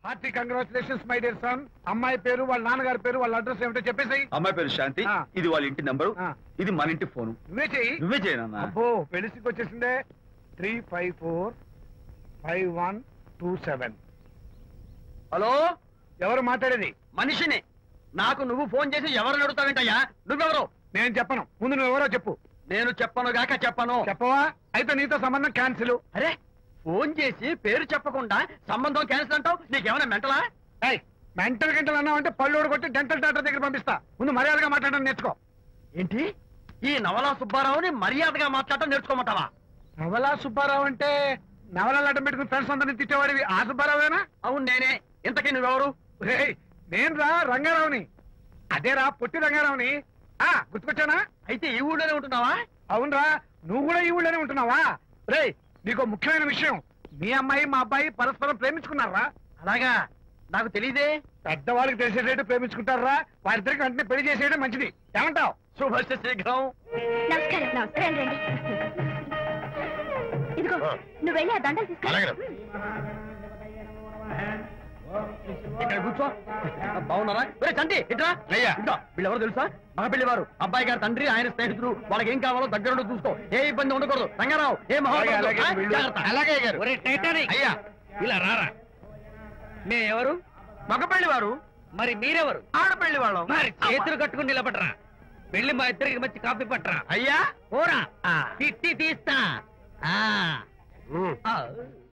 Hearty congratulations my dear son అమ్మాయి పేరు వాళ్ళ నాన్నగారి పేరు వాళ్ళ అడ్రస్ ఏమిటో చెప్పేసి అమ్మాయి పేరు శాంతి ఆ. ఇది వాళ్ళ ఇంటి నంబరు ఆ. ఇది మన ఇంటి ఫోను నువ్వే చెయ్యి నువ్వే చేయనన్నా అబ్బో పెళ్లికి వచ్చేసిందే three five four five one two seven hello ఎవరు మాట్లాడేది మనిషిని నాకు నువ్వు ఫోన్ చేసి ఎవరిని అడుగుతావేంటయ్యా నువ్వెవరు నేను చెప్పను ముందు నువ్వు ఎవరో చెప్పు నేను చెప్పను గాక చెప్పను చెప్పవా అయితే నీతో సంబంధం క్యాన్సిల్ అరే ఫోన్ చేసి పేరు చెప్పకుండా సంబంధం క్యాన్సిల్ అంటావు నీకేమైనా మెంటలా మెంటల్ గంటలు అన్నావంటే పళ్ళు కొట్టి డెంటల్ డాక్టర్ దగ్గర పంపిస్తా ముందు మర్యాదగా మాట్లాడడం నేర్చుకో ఏంటి ఈ నవలా సుబ్బారావుని మర్యాదగా మాట్లాడటం నేర్చుకోమంటావా నవలా సుబ్బారావు అంటే నవలాలు అడ్డం పెట్టుకుని ఫ్రెండ్స్ అందరిని తిట్టేవాడివి ఆ సుబ్బారావేనా అవును నేనే ఇంతకీ నువ్వెవరు రేయ్, నేను రా రంగారావుని అదేరా పొట్టి రంగారావుని ఆ గుర్తుకొచ్చానా అయితే ఈ ఊళ్ళోనే ఉంటున్నావా అవునరా నువ్వు కూడా ఈ ఊళ్ళోనే ఉంటున్నావా రేయ్ నీకు ముఖ్యమైన విషయం మీ అమ్మాయి మా అబ్బాయి పరస్పరం ప్రేమించుకున్నారా అలాగా నాకు తెలియదే పెద్దవాళ్ళకి తెలిసేటట్టు ప్రేమించుకుంటారా వారిద్దరికి వెంటనే పెళ్లి చేసేయడం మంచిది ఏమంటావు శుభస్య శీఘ్రం నమస్కారం నమస్కారం రండి ఇదిగో నువ్వు వెళ్ళి ఆ దండలు తీసుకురా ఇక్కడ కూర్చో బాగున్నారా ఒరే చంటి ఇట్రా అయ్యా. ఇట్రా వీళ్ళెవరు తెలుసా మగ పిల్లివారు అబ్బాయి గారి తండ్రి ఆయన స్నేహితుడు వాళ్ళకి ఏం కావాలో దగ్గరుండి చూసుకో ఏ ఇబ్బంది ఉండకూడదు రంగారావు ఏ అలాగే, అలాగే, వీళ్ళు- అలాగే గారు. అయ్యా ఇలా రారా మే ఎవరు మగపల్లి వారు మరి మీరెవరు ఆడపల్లి వాళ్ళం మరి చేతులు కట్టుకుని నిలబడరా వెళ్ళి మా ఇద్దరికి మంచి కాఫీ పట్టరా అయ్యా పోరా ఆ. తిట్టి తీస్తా ఆ. ఆ.